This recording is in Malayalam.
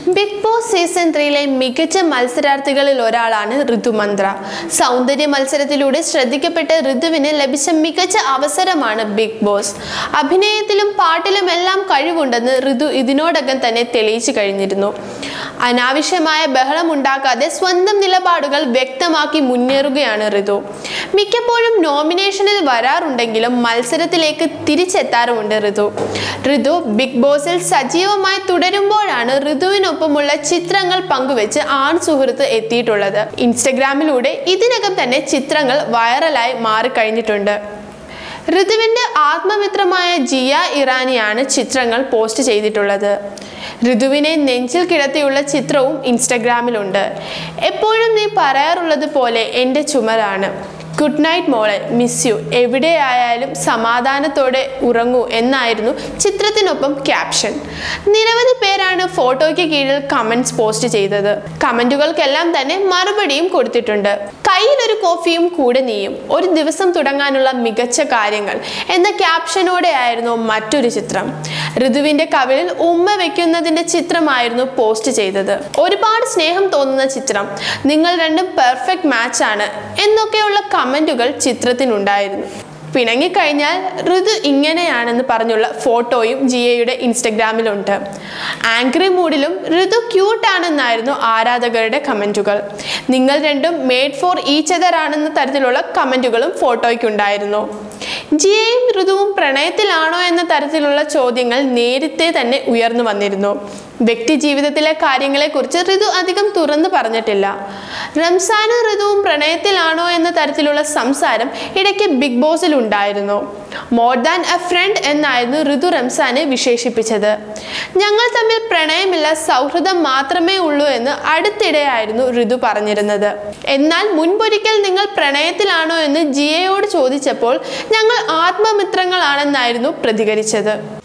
ബിഗ് ബോസ് സീസൺ ത്രീയിലെ മികച്ച മത്സരാർത്ഥികളിൽ ഒരാളാണ് ഋതുമന്ത്ര സൗന്ദര്യ മത്സരത്തിലൂടെ ശ്രദ്ധിക്കപ്പെട്ട ഋതുവിന് ലഭിച്ച മികച്ച അവസരമാണ് ബിഗ് ബോസ് അഭിനയത്തിലും പാട്ടിലും എല്ലാം കഴിവുണ്ടെന്ന് ഋതു ഇതിനോടകം തന്നെ തെളിയിച്ചു കഴിഞ്ഞിരുന്നു അനാവശ്യമായ ബഹളം ഉണ്ടാക്കാതെ സ്വന്തം നിലപാടുകൾ വ്യക്തമാക്കി മുന്നേറുകയാണ് ഋതു മിക്കപ്പോഴും നോമിനേഷനിൽ വരാറുണ്ടെങ്കിലും മത്സരത്തിലേക്ക് തിരിച്ചെത്താറുമുണ്ട് ഋതു ഋതു ബിഗ് ബോസിൽ സജീവമായി തുടരുമ്പോഴാണ് ഋതുവിനൊപ്പമുള്ള ചിത്രങ്ങൾ പങ്കുവെച്ച് ആൺ സുഹൃത്ത് എത്തിയിട്ടുള്ളത് ഇൻസ്റ്റഗ്രാമിലൂടെ ഇതിനകം തന്നെ ചിത്രങ്ങൾ വൈറലായി മാറിക്കഴിഞ്ഞിട്ടുണ്ട് ഋതുവിൻ്റെ ആത്മമിത്രമായ ജിയ ഇറാനിയാണ് ചിത്രങ്ങൾ പോസ്റ്റ് ചെയ്തിട്ടുള്ളത് ഋതുവിനെ നെഞ്ചിൽ കിടത്തിയുള്ള ചിത്രവും ഇൻസ്റ്റഗ്രാമിലുണ്ട് എപ്പോഴും നീ പറയാറുള്ളത് പോലെ എൻ്റെ ചുമലാണ് ഗുഡ് നൈറ്റ് മോളെ മിസ് യു എവിടെയായാലും സമാധാനത്തോടെ ഉറങ്ങൂ എന്നായിരുന്നു ചിത്രത്തിനൊപ്പം ക്യാപ്ഷൻ നിരവധി പേരാണ് ഫോട്ടോയ്ക്ക് കീഴിൽ കമൻറ്റ്സ് പോസ്റ്റ് ചെയ്തത് കമൻറ്റുകൾക്കെല്ലാം തന്നെ മറുപടിയും കൊടുത്തിട്ടുണ്ട് കയ്യിലൊരു കോഫിയും കൂടെ നീയും ഒരു ദിവസം തുടങ്ങാനുള്ള മികച്ച കാര്യങ്ങൾ എന്ന ക്യാപ്ഷനോടെ ആയിരുന്നു മറ്റൊരു ചിത്രം ഋതുവിന്റെ കവിളിൽ ഉമ്മ വെക്കുന്നതിന്റെ ചിത്രമായിരുന്നു പോസ്റ്റ് ചെയ്തത് ഒരുപാട് സ്നേഹം തോന്നുന്ന ചിത്രം നിങ്ങൾ രണ്ടും പെർഫെക്റ്റ് മാച്ച് ആണ് എന്നൊക്കെയുള്ള കമന്റുകൾ ചിത്രത്തിനുണ്ടായിരുന്നു പിണങ്ങിക്കഴിഞ്ഞാൽ ഋതു ഇങ്ങനെയാണെന്ന് പറഞ്ഞുള്ള ഫോട്ടോയും ജിയയുടെ ഇൻസ്റ്റഗ്രാമിലുണ്ട് ആംഗ്രി മൂഡിലും ഋതു ക്യൂട്ടാണെന്നായിരുന്നു ആരാധകരുടെ കമൻറ്റുകൾ നിങ്ങൾ രണ്ടും മെയ്ഡ് ഫോർ ഈച്ച് അതർ ആണെന്ന തരത്തിലുള്ള കമൻറ്റുകളും ഫോട്ടോയ്ക്കുണ്ടായിരുന്നു ജിയയും ഋതുവും പ്രണയത്തിലാണോ എന്ന തരത്തിലുള്ള ചോദ്യങ്ങൾ നേരത്തെ തന്നെ ഉയർന്നു വന്നിരുന്നു വ്യക്തി ജീവിതത്തിലെ കാര്യങ്ങളെക്കുറിച്ച് ഋതു അധികം തുറന്നു പറഞ്ഞിട്ടില്ല റംസാനും ഋതുവും പ്രണയത്തിലാണോ എന്ന തരത്തിലുള്ള സംസാരം ഇടയ്ക്ക് ബിഗ് ബോസിൽ ഉണ്ടായിരുന്നു മോർ ദാൻ എ ഫ്രണ്ട് എന്നായിരുന്നു ഋതു റംസാനെ വിശേഷിപ്പിച്ചത് ഞങ്ങൾ തമ്മിൽ പ്രണയമില്ല സൗഹൃദം മാത്രമേ ഉള്ളൂ എന്ന് അടുത്തിടെയായിരുന്നു ഋതു പറഞ്ഞിരുന്നത് എന്നാൽ മുൻപൊരിക്കൽ നിങ്ങൾ പ്രണയത്തിലാണോ എന്ന് ജിയയോട് ചോദിച്ചപ്പോൾ ഞങ്ങൾ ആത്മമിത്രങ്ങളാണെന്നായിരുന്നു പ്രതികരിച്ചത്